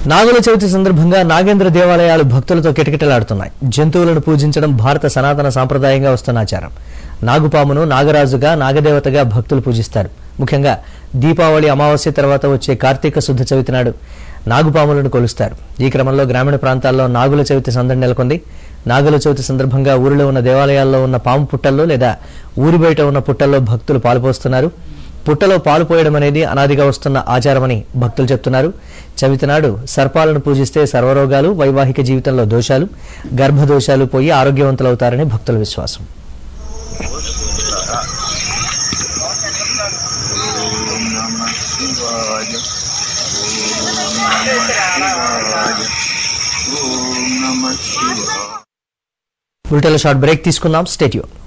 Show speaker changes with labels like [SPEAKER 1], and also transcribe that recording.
[SPEAKER 1] నాగుల చవితి సందర్భంగా నాగేంద్ర దేవాలయాలు భక్తులతో కిటకిటలాడుతున్నాయి జంతువులను పూజించడం భారత సనాతన సాంప్రదాయంగా వస్తున్న ఆచారం నాగుపామును నాగరాజుగా నాగదేవతగా భక్తులు పూజిస్తారు ముఖ్యంగా దీపావళి అమావాస్య తర్వాత వచ్చే కార్తీక శుద్ధ చవితి నాడు నాగుపాములను కొలుస్తారు ఈ క్రమంలో గ్రామీణ ప్రాంతాల్లో నాగుల చవితి సందడి నెలకొంది నాగుల చవితి సందర్భంగా ఊరిలో ఉన్న దేవాలయాల్లో ఉన్న పాము పుట్టల్లో లేదా ఊరి బయట ఉన్న పుట్టల్లో భక్తులు పాలుపోస్తున్నారు పుట్టలో పాలు పోయడం అనేది అనాదిగా వస్తున్న ఆచారమని భక్తులు చెప్తున్నారు చవితి నాడు సర్పాలను పూజిస్తే సర్వరోగాలు వైవాహిక జీవితంలో దోషాలు గర్భదోషాలు పోయి ఆరోగ్యవంతులవుతారని భక్తుల విశ్వాసం బులెటిన్లో షార్ట్ బ్రేక్ తీసుకుందాం స్టేట్యూన్